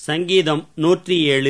சங்கீதம் நூற்றி ஏழு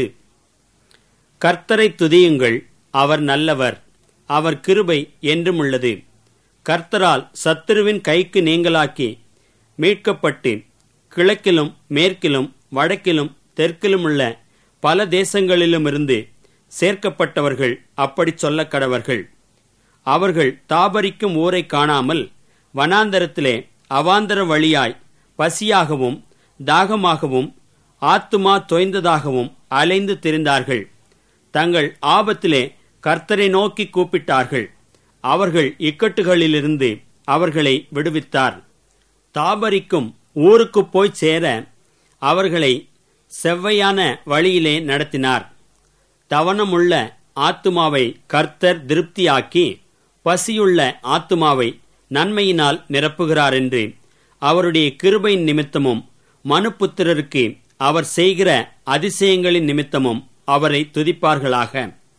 கர்த்தரை துதியுங்கள் அவர் நல்லவர் அவர் கிருபை என்றும் உள்ளது கர்த்தரால் சத்துருவின் கைக்கு நீங்களாக்கி மீட்கப்பட்டு கிழக்கிலும் மேற்கிலும் வடக்கிலும் தெற்கிலும் உள்ள பல தேசங்களிலுமிருந்து சேர்க்கப்பட்டவர்கள் அப்படி சொல்லக் கடவர்கள் அவர்கள் தாபரிக்கும் ஊரை காணாமல் வனாந்தரத்திலே அவாந்தர வழியாய் பசியாகவும் தாகமாகவும் ஆத்துமா தொய்ந்ததாகவும் அலைந்து திரிந்தார்கள் தங்கள் ஆபத்திலே கர்த்தரை நோக்கி கூப்பிட்டார்கள் அவர்கள் இக்கட்டுகளிலிருந்து அவர்களை விடுவித்தார் தாபரிக்கும் ஊருக்கு போய் சேர அவர்களை செவ்வையான வழியிலே நடத்தினார் தவணமுள்ள ஆத்துமாவை கர்த்தர் திருப்தியாக்கி பசியுள்ள ஆத்துமாவை நன்மையினால் நிரப்புகிறார் என்று அவருடைய கிருபையின் நிமித்தமும் மனுப்புத்திரருக்கு அவர் செய்கிற அதிசயங்களின் நிமித்தமும் அவரை துதிப்பார்களாக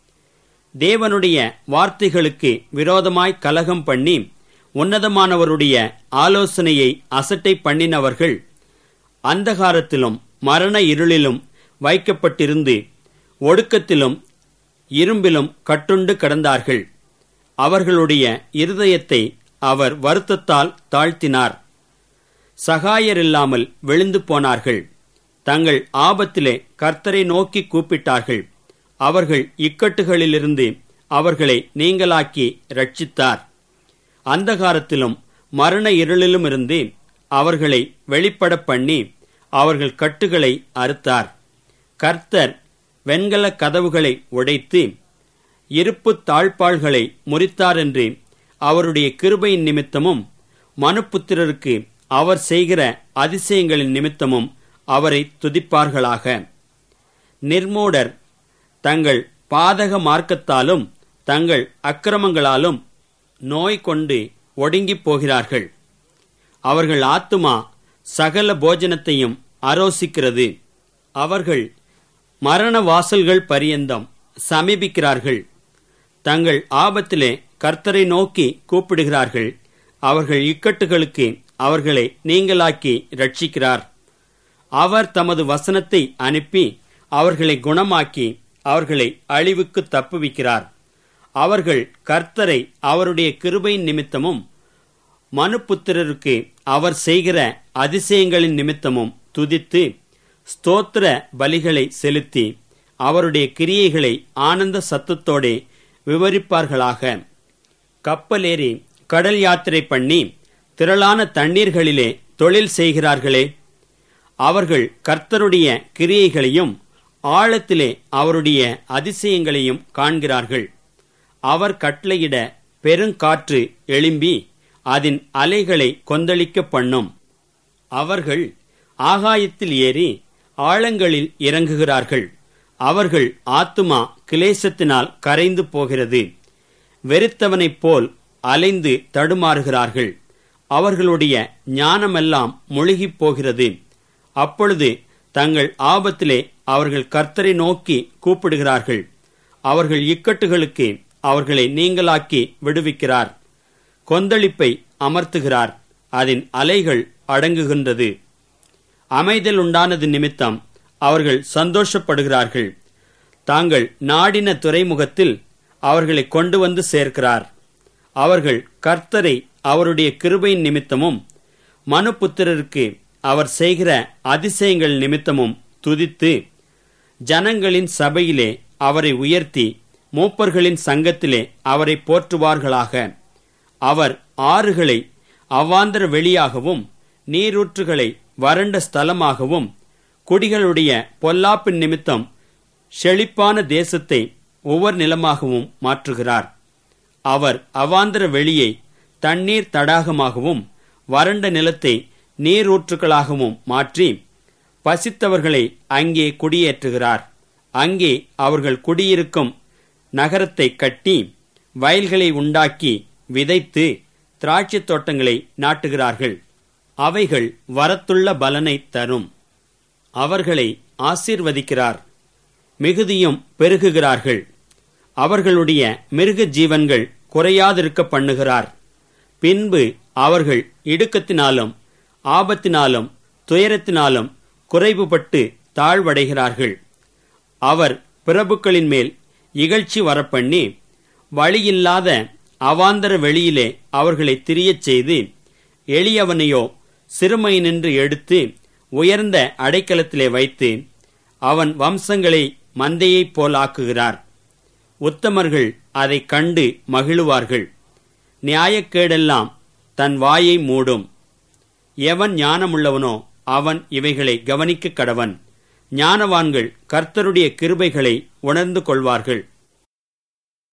தேவனுடைய வார்த்தைகளுக்கு விரோதமாய் கலகம் பண்ணி உன்னதமானவருடைய ஆலோசனையை அசட்டை பண்ணினவர்கள் அந்தகாரத்திலும் மரண இருளிலும் வைக்கப்பட்டிருந்து ஒடுக்கத்திலும் இரும்பிலும் கட்டுண்டு கிடந்தார்கள் அவர்களுடைய இருதயத்தை அவர் வருத்தத்தால் தாழ்த்தினார் சகாயரில்லாமல் விழுந்து போனார்கள் தங்கள் ஆபத்திலே கர்த்தரை நோக்கி கூப்பிட்டார்கள் அவர்கள் இக்கட்டுகளிலிருந்து அவர்களை நீங்களாக்கி ரட்சித்தார் அந்தகாரத்திலும் மரண இருளிலுமிருந்து அவர்களை வெளிப்பட பண்ணி அவர்கள் கட்டுகளை அறுத்தார் கர்த்தர் வெண்கல கதவுகளை உடைத்து இருப்பு தாழ்பாள்களை முறித்தார் என்று அவருடைய கிருபையின் நிமித்தமும் மனுப்புத்திரருக்கு அவர் செய்கிற அதிசயங்களின் நிமித்தமும் அவரை துதிப்பார்களாக நிர்மூடர் தங்கள் பாதக மார்க்கத்தாலும் தங்கள் அக்கிரமங்களாலும் நோய் கொண்டு ஒடுங்கிப் போகிறார்கள் அவர்கள் ஆத்துமா சகல போஜனத்தையும் அரோசிக்கிறது அவர்கள் மரண வாசல்கள் பரியந்தம் சமீபிக்கிறார்கள் தங்கள் ஆபத்திலே கர்த்தரை நோக்கி கூப்பிடுகிறார்கள் அவர்கள் இக்கட்டுகளுக்கு அவர்களை நீங்களாக்கி ரட்சிக்கிறார் அவர் தமது வசனத்தை அனுப்பி அவர்களை குணமாக்கி அவர்களை அழிவுக்கு தப்புவிக்கிறார் அவர்கள் கர்த்தரை அவருடைய கிருபையின் நிமித்தமும் மனுப்புத்திரருக்கு அவர் செய்கிற அதிசயங்களின் நிமித்தமும் துதித்து ஸ்தோத்திர பலிகளை செலுத்தி அவருடைய கிரியைகளை ஆனந்த சத்தத்தோடே விவரிப்பார்களாக கப்பலேறி கடல் யாத்திரை பண்ணி திரளான தண்ணீர்களிலே தொழில் செய்கிறார்களே அவர்கள் கர்த்தருடைய கிரியைகளையும் ஆழத்திலே அவருடைய அதிசயங்களையும் காண்கிறார்கள் அவர் கட்டளையிட பெருங்காற்று எழும்பி அதன் அலைகளை கொந்தளிக்க பண்ணும் அவர்கள் ஆகாயத்தில் ஏறி ஆழங்களில் இறங்குகிறார்கள் அவர்கள் ஆத்துமா கிளேசத்தினால் கரைந்து போகிறது வெறுத்தவனைப் போல் அலைந்து தடுமாறுகிறார்கள் அவர்களுடைய ஞானமெல்லாம் முழுகிப் போகிறது அப்பொழுது தங்கள் ஆபத்திலே அவர்கள் கர்த்தரை நோக்கி கூப்பிடுகிறார்கள் அவர்கள் இக்கட்டுகளுக்கு அவர்களை நீங்களாக்கி விடுவிக்கிறார் கொந்தளிப்பை அமர்த்துகிறார் அதன் அலைகள் அடங்குகின்றது அமைதல் உண்டானது நிமித்தம் அவர்கள் சந்தோஷப்படுகிறார்கள் தாங்கள் நாடின துறைமுகத்தில் அவர்களை கொண்டு வந்து சேர்க்கிறார் அவர்கள் கர்த்தரை அவருடைய கிருபையின் நிமித்தமும் மனுப்புத்திரருக்கு அவர் செய்கிற அதிசயங்கள் நிமித்தமும் துதித்து ஜனங்களின் சபையிலே அவரை உயர்த்தி மூப்பர்களின் சங்கத்திலே அவரை போற்றுவார்களாக அவர் ஆறுகளை அவ்வாந்தர வெளியாகவும் நீரூற்றுகளை வறண்ட ஸ்தலமாகவும் குடிகளுடைய பொல்லாப்பின் நிமித்தம் செழிப்பான தேசத்தை ஒவ்வொரு நிலமாகவும் மாற்றுகிறார் அவர் அவாந்தர வெளியை தண்ணீர் தடாகமாகவும் வறண்ட நிலத்தை நீரூற்றுகளாகவும் மாற்றி பசித்தவர்களை அங்கே குடியேற்றுகிறார் அங்கே அவர்கள் குடியிருக்கும் நகரத்தை கட்டி வயல்களை உண்டாக்கி விதைத்து திராட்சைத் தோட்டங்களை நாட்டுகிறார்கள் அவைகள் வரத்துள்ள பலனை தரும் அவர்களை ஆசீர்வதிக்கிறார் மிகுதியும் பெருகுகிறார்கள் அவர்களுடைய மிருக ஜீவன்கள் குறையாதிருக்க பண்ணுகிறார் பின்பு அவர்கள் இடுக்கத்தினாலும் ஆபத்தினாலும் துயரத்தினாலும் குறைவுபட்டு தாழ்வடைகிறார்கள் அவர் பிரபுக்களின் மேல் இகழ்ச்சி வரப்பண்ணி வழியில்லாத அவாந்தர வெளியிலே அவர்களை திரியச் செய்து எளியவனையோ சிறுமையினின்று எடுத்து உயர்ந்த அடைக்கலத்திலே வைத்து அவன் வம்சங்களை மந்தையைப் போலாக்குகிறார் உத்தமர்கள் அதைக் கண்டு மகிழுவார்கள் நியாயக்கேடெல்லாம் தன் வாயை மூடும் எவன் ஞானமுள்ளவனோ அவன் இவைகளை கவனிக்க கடவன் ஞானவான்கள் கர்த்தருடைய கிருபைகளை உணர்ந்து கொள்வார்கள்